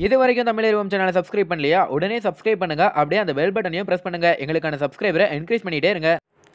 இது வரைக்கும் தமிழ் சேனலை சப்ஸ்கிரைப் பண்ணலையா உடனே சப்ஸ்கிரைப் பண்ணுங்க அப்படியே அந்த பெல் பட்டனையும் பிரஸ் பண்ணுங்க எங்களுக்கான சப்ஸ்கிரைபரை என்கரேஜ் பண்ணிட்டே இருங்க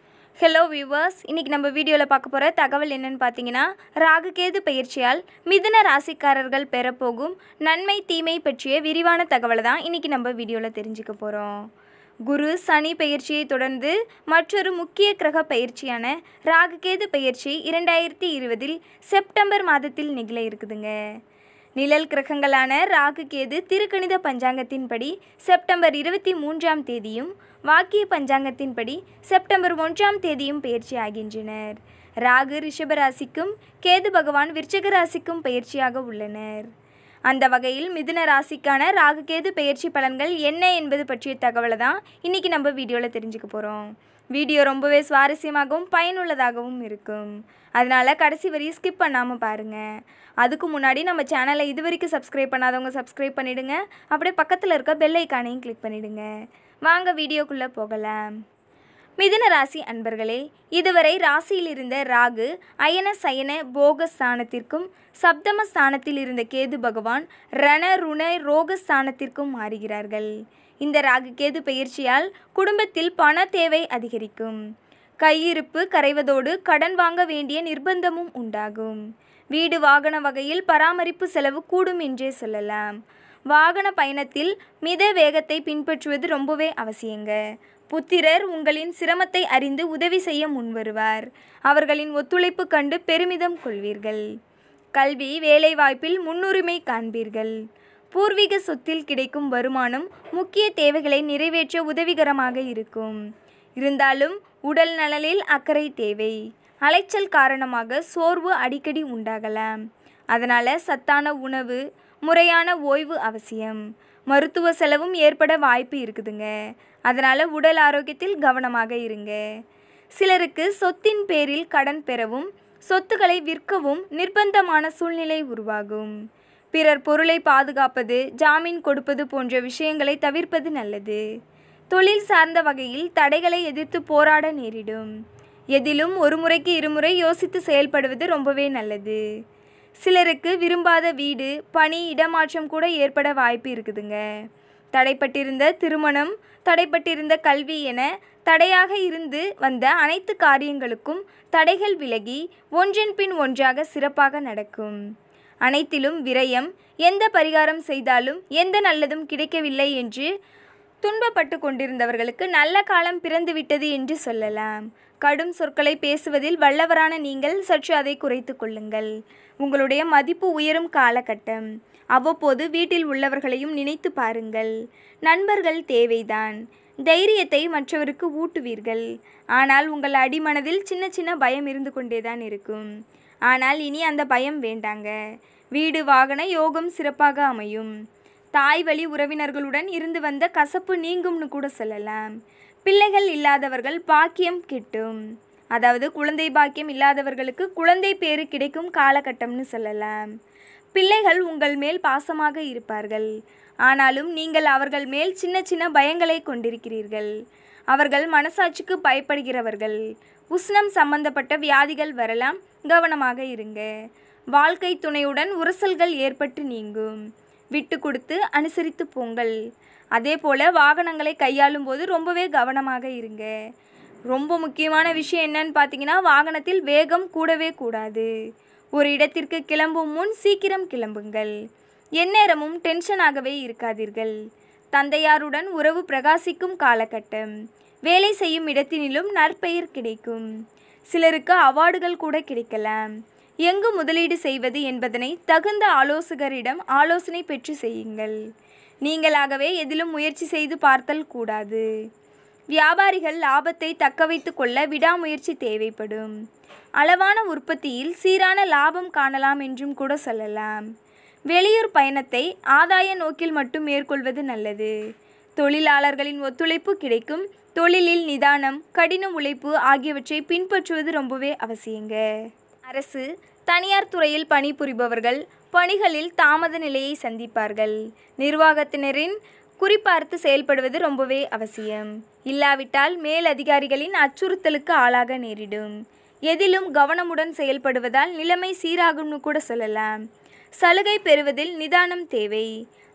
ஹலோ வியூவர்ஸ் இன்றைக்கி நம்ம வீடியோவில் பார்க்க போகிற தகவல் என்னன்னு பார்த்தீங்கன்னா ராகுகேது பயிற்சியால் மிதுன ராசிக்காரர்கள் பெறப்போகும் நன்மை தீமை பற்றிய விரிவான தகவலை தான் இன்றைக்கி நம்ம வீடியோவில் தெரிஞ்சுக்க போகிறோம் குரு சனி பயிற்சியை தொடர்ந்து மற்றொரு முக்கிய கிரக பயிற்சியான ராகுகேது பயிற்சி இரண்டாயிரத்தி இருபதில் செப்டம்பர் மாதத்தில் நிகழ இருக்குதுங்க நிழல் கிரகங்களான ராகு கேது திருக்கணித பஞ்சாங்கத்தின்படி செப்டம்பர் இருபத்தி மூன்றாம் தேதியும் வாக்கிய பஞ்சாங்கத்தின்படி செப்டம்பர் ஒன்றாம் தேதியும் பயிற்சி ஆகின்றனர் ராகு ரிஷபராசிக்கும் கேது பகவான் விருச்சக ராசிக்கும் பயிற்சியாக உள்ளனர் அந்த வகையில் மிதுன ராசிக்கான ராகு கேது பயிற்சி பலன்கள் என்ன என்பது பற்றிய தகவலை தான் இன்றைக்கி நம்ம வீடியோவில் தெரிஞ்சுக்க போகிறோம் வீடியோ ரொம்பவே சுவாரஸ்யமாகவும் பயனுள்ளதாகவும் இருக்கும் அதனால் கடைசி வரையும் ஸ்கிப் பண்ணாமல் பாருங்கள் அதுக்கு முன்னாடி நம்ம சேனலை இது வரைக்கும் சப்ஸ்கிரைப் பண்ணாதவங்க சப்ஸ்கிரைப் பண்ணிவிடுங்க அப்படியே பக்கத்தில் இருக்க பெல் ஐக்கானையும் கிளிக் பண்ணிவிடுங்க வாங்க வீடியோக்குள்ளே போகலாம் மிதுன ராசி அன்பர்களே இதுவரை ராசியில் இருந்த ராகு அயன சயன போக ஸ்தானத்திற்கும் சப்தம ஸ்தானத்தில் இருந்த கேது பகவான் ரண ருண ரோக ஸ்தானத்திற்கும் மாறுகிறார்கள் இந்த ராகு கேது பயிற்சியால் குடும்பத்தில் பண தேவை அதிகரிக்கும் கையிருப்பு கரைவதோடு கடன் வாங்க வேண்டிய நிர்பந்தமும் உண்டாகும் வீடு வாகன வகையில் பராமரிப்பு செலவு கூடும் என்றே சொல்லலாம் வாகன பயணத்தில் மித வேகத்தை பின்பற்றுவது ரொம்பவே அவசியங்க புத்திரர் உங்களின் சிரமத்தை அறிந்து உதவி செய்ய முன்வருவார் அவர்களின் ஒத்துழைப்பு கண்டு பெருமிதம் கொள்வீர்கள் கல்வி வேலைவாய்ப்பில் முன்னுரிமை காண்பீர்கள் பூர்வீக சொத்தில் கிடைக்கும் வருமானம் முக்கிய தேவைகளை நிறைவேற்ற உதவிகரமாக இருக்கும் இருந்தாலும் உடல் நலனில் அக்கறை தேவை அலைச்சல் காரணமாக சோர்வு அடிக்கடி உண்டாகலாம் அதனால் சத்தான உணவு முறையான ஓய்வு அவசியம் மருத்துவ செலவும் ஏற்பட வாய்ப்பு இருக்குதுங்க அதனால் உடல் ஆரோக்கியத்தில் கவனமாக இருங்க சிலருக்கு சொத்தின் பேரில் கடன் பெறவும் சொத்துக்களை விற்கவும் நிர்பந்தமான சூழ்நிலை உருவாகும் பிறர் பொருளை பாதுகாப்பது ஜாமீன் கொடுப்பது போன்ற விஷயங்களை தவிர்ப்பது நல்லது தொழில் சார்ந்த வகையில் தடைகளை எதிர்த்து போராட நேரிடும் எதிலும் ஒரு முறைக்கு இருமுறை யோசித்து செயல்படுவது ரொம்பவே நல்லது சிலருக்கு விரும்பாத வீடு பணி இடமாற்றம் கூட ஏற்பட வாய்ப்பு இருக்குதுங்க தடைப்பட்டிருந்த திருமணம் தடைப்பட்டிருந்த கல்வி என தடையாக இருந்து வந்த அனைத்து காரியங்களுக்கும் தடைகள் விலகி ஒன்றன் பின் ஒன்றாக சிறப்பாக நடக்கும் அனைத்திலும் விரயம் எந்த பரிகாரம் செய்தாலும் எந்த நல்லதும் கிடைக்கவில்லை என்று துன்பப்பட்டு கொண்டிருந்தவர்களுக்கு நல்ல காலம் பிறந்துவிட்டது என்று சொல்லலாம் கடும் சொற்களை பேசுவதில் வல்லவரான நீங்கள் சற்று அதை குறைத்து கொள்ளுங்கள் உங்களுடைய மதிப்பு உயரும் காலகட்டம் அவ்வப்போது வீட்டில் உள்ளவர்களையும் நினைத்து பாருங்கள் நண்பர்கள் தேவைதான் தைரியத்தை மற்றவருக்கு ஊட்டுவீர்கள் ஆனால் உங்கள் அடிமனதில் சின்ன சின்ன பயம் இருந்து கொண்டேதான் இருக்கும் ஆனால் இனி அந்த பயம் வேண்டாங்க வீடு வாகன யோகம் சிறப்பாக அமையும் தாய் வழி உறவினர்களுடன் இருந்து வந்த கசப்பு நீங்கும்னு கூட சொல்லலாம் பிள்ளைகள் இல்லாதவர்கள் பாக்கியம் கிட்டும் அதாவது குழந்தை பாக்கியம் இல்லாதவர்களுக்கு குழந்தை பேறு கிடைக்கும் காலகட்டம்னு சொல்லலாம் பிள்ளைகள் உங்கள் மேல் பாசமாக இருப்பார்கள் ஆனாலும் நீங்கள் அவர்கள் மேல் சின்ன சின்ன பயங்களை கொண்டிருக்கிறீர்கள் அவர்கள் மனசாட்சிக்கு பயப்படுகிறவர்கள் உஷ்ணம் சம்பந்தப்பட்ட வியாதிகள் வரலாம் கவனமாக இருங்க வாழ்க்கை துணையுடன் உரசல்கள் ஏற்பட்டு நீங்கும் விட்டு கொடுத்து அனுசரித்து போங்கள் அதே போல் வாகனங்களை கையாளும் போது ரொம்பவே கவனமாக இருங்க ரொம்ப முக்கியமான விஷயம் என்னன்னு பார்த்தீங்கன்னா வாகனத்தில் வேகம் கூடவே கூடாது ஒரு இடத்திற்கு கிளம்பும் முன் சீக்கிரம் கிளம்புங்கள் எந்நேரமும் டென்ஷனாகவே இருக்காதீர்கள் தந்தையாருடன் உறவு பிரகாசிக்கும் காலகட்டம் வேலை செய்யும் இடத்தினிலும் நற்பெயர் கிடைக்கும் சிலருக்கு அவார்டுகள் கூட கிடைக்கலாம் எங்கு முதலீடு செய்வது என்பதனை தகுந்த ஆலோசகரிடம் ஆலோசனை பெற்று செய்யுங்கள் நீங்களாகவே எதிலும் முயற்சி செய்து பார்த்தல் கூடாது வியாபாரிகள் லாபத்தை தக்க வைத்து கொள்ள விடாமுயற்சி தேவைப்படும் அளவான உற்பத்தியில் சீரான லாபம் காணலாம் என்றும் கூட சொல்லலாம் வெளியூர் பயணத்தை ஆதாய நோக்கில் மட்டும் மேற்கொள்வது நல்லது தொழிலாளர்களின் ஒத்துழைப்பு கிடைக்கும் தொழிலில் நிதானம் கடின உழைப்பு ஆகியவற்றை பின்பற்றுவது ரொம்பவே அவசியங்க அரசு தனியார் துறையில் பணிபுரிபவர்கள் பணிகளில் தாமத நிலையை சந்திப்பார்கள் நிர்வாகத்தினரின் குறிப்பார்த்து செயல்படுவது ரொம்பவே அவசியம் இல்லாவிட்டால் மேல் அதிகாரிகளின் அச்சுறுத்தலுக்கு ஆளாக நேரிடும் எதிலும் கவனமுடன் செயல்படுவதால் நிலைமை சீராகும்னு கூட சொல்லலாம் சலுகை பெறுவதில் நிதானம் தேவை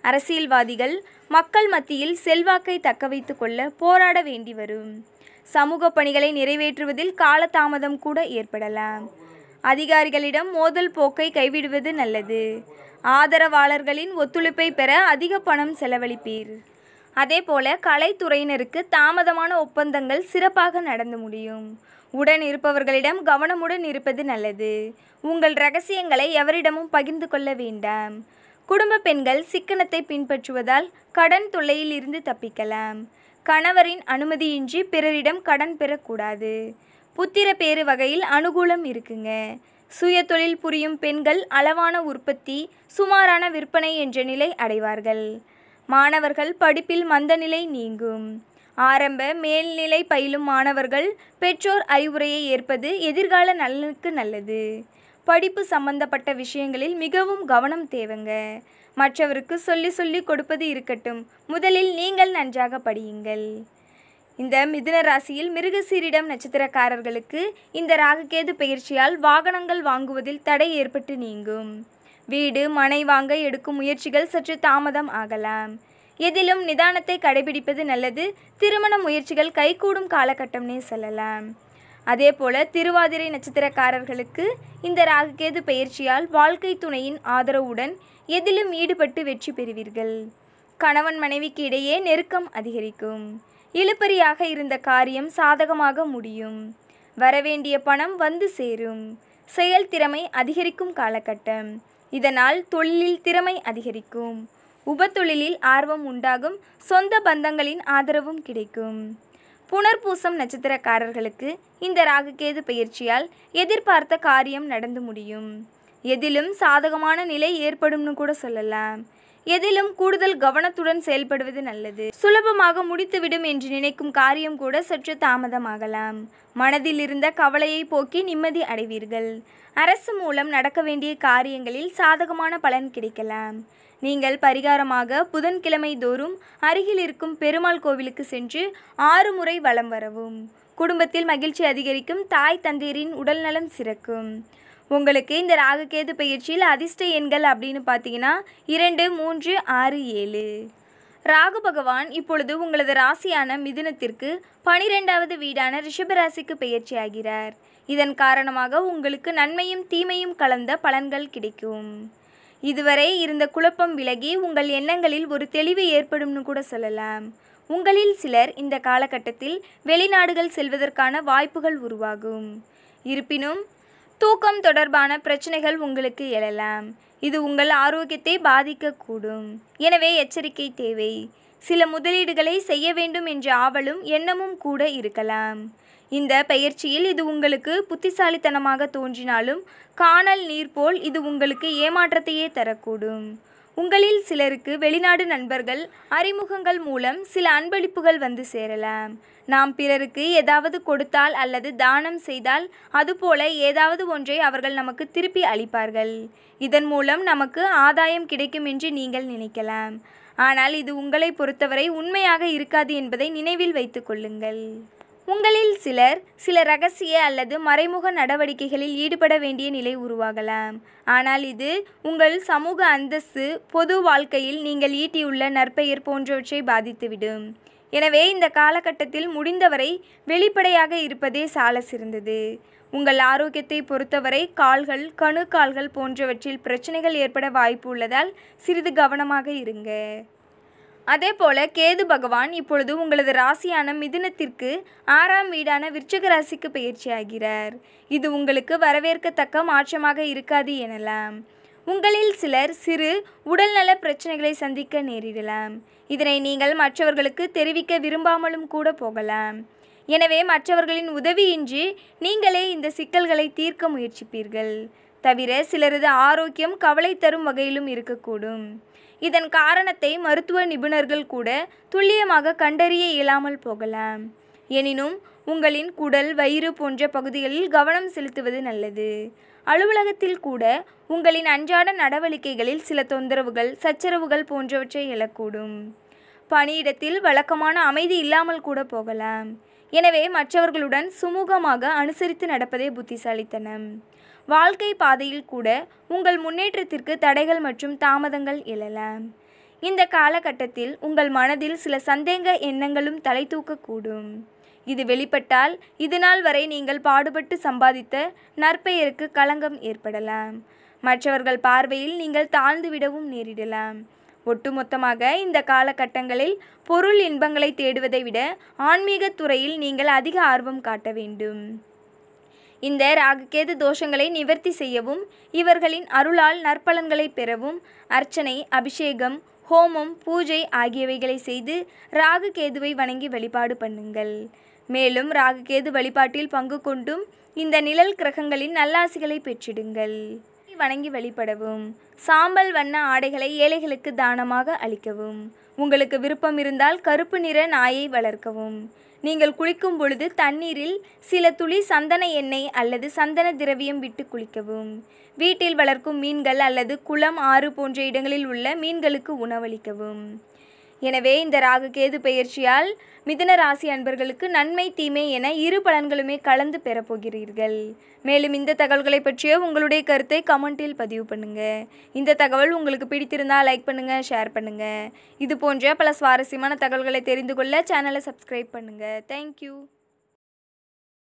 அரசியல்வாதிகள் மக்கள் மத்தியில் செல்வாக்கை தக்கவைத்து கொள்ள போராட வேண்டி வரும் சமூக பணிகளை நிறைவேற்றுவதில் காலதாமதம் கூட ஏற்படலாம் அதிகாரிகளிடம் மோதல் போக்கை கைவிடுவது நல்லது ஆதரவாளர்களின் ஒத்துழைப்பை பெற அதிக பணம் செலவழிப்பீர் அதேபோல கலைத்துறையினருக்கு தாமதமான ஒப்பந்தங்கள் சிறப்பாக நடந்து முடியும் உடன் இருப்பவர்களிடம் கவனமுடன் இருப்பது நல்லது உங்கள் ரகசியங்களை எவரிடமும் பகிர்ந்து கொள்ள வேண்டாம் குடும்ப பெண்கள் சிக்கனத்தை பின்பற்றுவதால் கடன் தொல்லையில் இருந்து தப்பிக்கலாம் கணவரின் அனுமதியின்றி பிறரிடம் கடன் பெறக்கூடாது புத்திர பேறு வகையில் அனுகூலம் இருக்குங்க சுய தொழில் புரியும் பெண்கள் அளவான உற்பத்தி சுமாரான விற்பனை என்ற நிலை அடைவார்கள் மாணவர்கள் படிப்பில் மந்தநிலை நீங்கும் ஆரம்ப மேல்நிலை பயிலும் மாணவர்கள் பெற்றோர் அறிவுரையை ஏற்பது எதிர்கால நலனுக்கு நல்லது படிப்பு சம்பந்தப்பட்ட விஷயங்களில் மிகவும் கவனம் தேவைங்க மற்றவருக்கு சொல்லி சொல்லி கொடுப்பது இருக்கட்டும் முதலில் நீங்கள் நன்றாக படியுங்கள் இந்த மிதுன ராசியில் மிருகசீரிடம் நட்சத்திரக்காரர்களுக்கு இந்த ராகுகேது பயிற்சியால் வாகனங்கள் வாங்குவதில் தடை ஏற்பட்டு நீங்கும் வீடு மனை வாங்க எடுக்கும் முயற்சிகள் சற்று தாமதம் ஆகலாம் எதிலும் நிதானத்தை கடைபிடிப்பது நல்லது திருமண முயற்சிகள் கைகூடும் காலகட்டம்னே சொல்லலாம் அதே போல திருவாதிரை நட்சத்திரக்காரர்களுக்கு இந்த ராகுகேது பயிற்சியால் வாழ்க்கை துணையின் ஆதரவுடன் எதிலும் ஈடுபட்டு வெற்றி பெறுவீர்கள் கணவன் மனைவிக்கு இடையே நெருக்கம் அதிகரிக்கும் இழுபறியாக இருந்த காரியம் சாதகமாக முடியும் வரவேண்டிய பணம் வந்து சேரும் செயல்திறமை அதிகரிக்கும் காலகட்டம் இதனால் தொழிலில் திறமை அதிகரிக்கும் உபத்தொழிலில் ஆர்வம் உண்டாகும் சொந்த பந்தங்களின் ஆதரவும் கிடைக்கும் புனர்பூசம் நட்சத்திரக்காரர்களுக்கு இந்த ராகுகேது பயிற்சியால் எதிர்பார்த்த காரியம் நடந்து முடியும் எதிலும் சாதகமான நிலை ஏற்படும்னு கூட சொல்லலாம் எதிலும் கூடுதல் கவனத்துடன் செயல்படுவது நல்லது சுலபமாக முடித்துவிடும் என்று நினைக்கும் காரியம் கூட சற்று தாமதமாகலாம் மனதில் இருந்த கவலையை போக்கி நிம்மதி அடைவீர்கள் அரசு மூலம் நடக்க வேண்டிய காரியங்களில் சாதகமான பலன் கிடைக்கலாம் நீங்கள் பரிகாரமாக புதன்கிழமை தோறும் அருகில் இருக்கும் பெருமாள் கோவிலுக்கு சென்று ஆறு முறை வலம் வரவும் குடும்பத்தில் மகிழ்ச்சி அதிகரிக்கும் தாய் தந்தையரின் உடல்நலம் சிறக்கும் உங்களுக்கு இந்த ராகுகேது பயிற்சியில் அதிர்ஷ்ட எண்கள் அப்படின்னு பார்த்தீங்கன்னா இரண்டு மூன்று ஆறு ஏழு ராகு பகவான் இப்பொழுது உங்களது ராசியான மிதுனத்திற்கு பனிரெண்டாவது வீடான ரிஷபராசிக்கு பயிற்சி ஆகிறார் இதன் காரணமாக உங்களுக்கு நன்மையும் தீமையும் கலந்த பலன்கள் கிடைக்கும் இதுவரை இருந்த குழப்பம் விலகி உங்கள் எண்ணங்களில் ஒரு தெளிவு ஏற்படும்னு கூட சொல்லலாம் உங்களில் சிலர் இந்த காலகட்டத்தில் வெளிநாடுகள் செல்வதற்கான வாய்ப்புகள் உருவாகும் இருப்பினும் தூக்கம் தொடர்பான பிரச்சனைகள் உங்களுக்கு எழலாம் இது உங்கள் ஆரோக்கியத்தை பாதிக்கக்கூடும் எனவே எச்சரிக்கை தேவை சில முதலீடுகளை செய்ய வேண்டும் என்ற ஆவலும் எண்ணமும் கூட இருக்கலாம் இந்த பயிற்சியில் இது உங்களுக்கு புத்திசாலித்தனமாக தோன்றினாலும் காணல் நீர் போல் இது உங்களுக்கு ஏமாற்றத்தையே தரக்கூடும் உங்களில் சிலருக்கு வெளிநாடு நண்பர்கள் அறிமுகங்கள் மூலம் சில அன்பளிப்புகள் வந்து சேரலாம் நாம் பிறருக்கு ஏதாவது கொடுத்தால் அல்லது தானம் செய்தால் அதுபோல ஏதாவது ஒன்றை அவர்கள் நமக்கு திருப்பி அளிப்பார்கள் இதன் மூலம் நமக்கு ஆதாயம் கிடைக்கும் என்று நீங்கள் நினைக்கலாம் ஆனால் இது உங்களை பொறுத்தவரை உண்மையாக இருக்காது என்பதை நினைவில் வைத்துக் கொள்ளுங்கள் உங்களில் சிலர் சில ரகசிய அல்லது மறைமுக நடவடிக்கைகளில் ஈடுபட வேண்டிய நிலை உருவாகலாம் ஆனால் இது உங்கள் சமூக அந்தஸ்து பொது வாழ்க்கையில் நீங்கள் ஈட்டியுள்ள நற்பெயர் போன்றவற்றை பாதித்துவிடும் எனவே இந்த காலகட்டத்தில் முடிந்தவரை வெளிப்படையாக இருப்பதே சால சிறந்தது உங்கள் ஆரோக்கியத்தை பொறுத்தவரை கால்கள் கணுக்கால்கள் போன்றவற்றில் பிரச்சனைகள் ஏற்பட வாய்ப்பு உள்ளதால் சிறிது கவனமாக இருங்க அதே போல கேது பகவான் இப்பொழுது உங்களது ராசியான மிதுனத்திற்கு ஆறாம் வீடான விருச்சிக ராசிக்கு பயிற்சியாகிறார் இது உங்களுக்கு வரவேற்கத்தக்க மாற்றமாக இருக்காது எனலாம் உங்களில் சிலர் சிறு உடல்நல பிரச்சனைகளை சந்திக்க நேரிடலாம் இதனை நீங்கள் மற்றவர்களுக்கு தெரிவிக்க விரும்பாமலும் கூட போகலாம் எனவே மற்றவர்களின் உதவியின்றி நீங்களே இந்த சிக்கல்களை தீர்க்க முயற்சிப்பீர்கள் தவிர சிலரது ஆரோக்கியம் கவலை தரும் வகையிலும் இருக்கக்கூடும் இதன் காரணத்தை மருத்துவ நிபுணர்கள் கூட துல்லியமாக கண்டறிய இயலாமல் போகலாம் எனினும் உங்களின் குடல் வயிறு போன்ற பகுதிகளில் கவனம் செலுத்துவது நல்லது அலுவலகத்தில் கூட உங்களின் அன்றாட நடவடிக்கைகளில் சில தொந்தரவுகள் சச்சரவுகள் போன்றவற்றை எழக்கூடும் பணியிடத்தில் வழக்கமான அமைதி இல்லாமல் கூட போகலாம் எனவே மற்றவர்களுடன் சுமூகமாக அனுசரித்து நடப்பதே புத்திசாலித்தனம் வாழ்க்கை பாதையில் கூட உங்கள் முன்னேற்றத்திற்கு தடைகள் மற்றும் தாமதங்கள் எழலாம் இந்த காலகட்டத்தில் உங்கள் மனதில் சில சந்தேக எண்ணங்களும் தலை தூக்கக்கூடும் இது வெளிப்பட்டால் இது நாள் வரை நீங்கள் பாடுபட்டு சம்பாதித்த நற்பெயருக்கு களங்கம் ஏற்படலாம் மற்றவர்கள் பார்வையில் நீங்கள் தாழ்ந்து விடவும் நேரிடலாம் ஒட்டுமொத்தமாக இந்த காலகட்டங்களில் பொருள் இன்பங்களை தேடுவதை விட ஆன்மீகத் துறையில் நீங்கள் அதிக ஆர்வம் காட்ட வேண்டும் இந்த ராகுகேது தோஷங்களை நிவர்த்தி செய்யவும் இவர்களின் அருளால் நற்பலன்களை பெறவும் அர்ச்சனை அபிஷேகம் ஹோமம் பூஜை ஆகியவைகளை செய்து ராகு கேதுவை வணங்கி வழிபாடு பண்ணுங்கள் மேலும் ராகு கேது வழிபாட்டில் பங்கு கொண்டும் இந்த நிழல் கிரகங்களின் நல்லாசிகளை பெற்றிடுங்கள் வணங்கி வழிபடவும் சாம்பல் வண்ண ஆடைகளை ஏழைகளுக்கு தானமாக அளிக்கவும் உங்களுக்கு விருப்பம் இருந்தால் கருப்பு நிற நாயை வளர்க்கவும் நீங்கள் குளிக்கும் பொழுது தண்ணீரில் சில துளி சந்தன எண்ணெய் அல்லது சந்தன திரவியம் விட்டு குளிக்கவும் வீட்டில் வளர்க்கும் மீன்கள் அல்லது குளம் ஆறு போன்ற இடங்களில் உள்ள மீன்களுக்கு உணவளிக்கவும் எனவே இந்த ராகு கேது பெயர்ச்சியால் மிதுன ராசி அன்பர்களுக்கு நன்மை தீமை என இரு பலன்களுமே கலந்து பெறப்போகிறீர்கள் மேலும் இந்த தகவல்களை பற்றிய உங்களுடைய கருத்தை கமெண்டில் பதிவு பண்ணுங்க இந்த தகவல் உங்களுக்கு பிடித்திருந்தால் லைக் பண்ணுங்க ஷேர் பண்ணுங்க இது போன்ற பல சுவாரஸ்யமான தகவல்களை தெரிந்து கொள்ள சேனலை சப்ஸ்கிரைப் பண்ணுங்க தேங்க்யூ